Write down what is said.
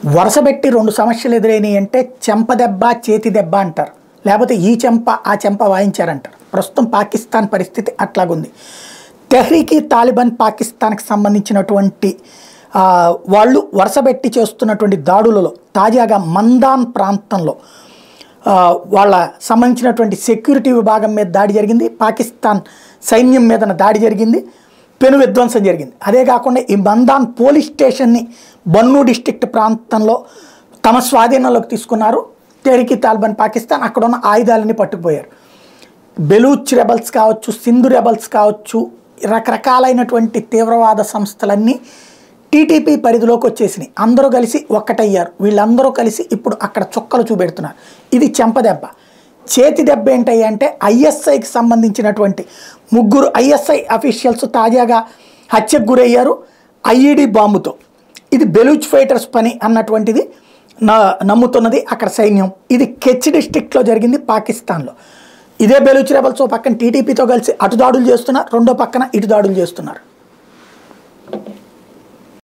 వరుసబెట్టి రెండు సమస్యలు ఎదురైనాయి అంటే చెంప దెబ్బ చేతి దెబ్బ అంటారు లేకపోతే ఈ చెంప ఆ చెంప వాయించారంటారు ప్రస్తుతం పాకిస్తాన్ పరిస్థితి అట్లాగుంది తెహ్రీకి తాలిబాన్ పాకిస్తాన్కి సంబంధించినటువంటి ఆ, వాళ్ళు వరుసబెట్టి చేస్తున్నటువంటి దాడులలో తాజాగా మందాన్ ప్రాంతంలో ఆ, వాళ్ళ సంబంధించినటువంటి సెక్యూరిటీ విభాగం మీద దాడి జరిగింది పాకిస్తాన్ సైన్యం మీద దాడి జరిగింది పెను విధ్వంసం జరిగింది అదే కాకుండా ఈ మందాన్ పోలీస్ స్టేషన్ని బన్ను డిస్ట్రిక్ట్ ప్రాంతంలో తమ స్వాధీనంలోకి తీసుకున్నారు తెరికి తాలిబాన్ పాకిస్తాన్ అక్కడ ఉన్న ఆయుధాలని పట్టుకుపోయారు బెలూచ్ రెబల్స్ కావచ్చు సింధు రెబల్స్ కావచ్చు రకరకాలైనటువంటి తీవ్రవాద సంస్థలన్నీ టీటీపీ పరిధిలోకి వచ్చేసినాయి అందరూ కలిసి ఒక్కటయ్యారు వీళ్ళందరూ కలిసి ఇప్పుడు అక్కడ చుక్కలు చూపెడుతున్నారు ఇది చెంపదెబ్బ చేతి దెబ్బ ఏంటయ్యా అంటే ఐఎస్ఐకి సంబంధించినటువంటి ముగ్గురు ఐఎస్ఐ అఫీషియల్స్ తాజాగా హత్యకు గురయ్యారు ఐఈడి బాంబుతో ఇది బెలూచ్ ఫైటర్స్ పని అన్నటువంటిది నా నమ్ముతున్నది అక్కడ సైన్యం ఇది కెచ్ డిస్టిక్లో జరిగింది పాకిస్తాన్లో ఇదే బెలూచ్ రెబల్స్ ఓ పక్కన టీడీపీతో కలిసి అటు దాడులు చేస్తున్నారు రెండో పక్కన ఇటు దాడులు చేస్తున్నారు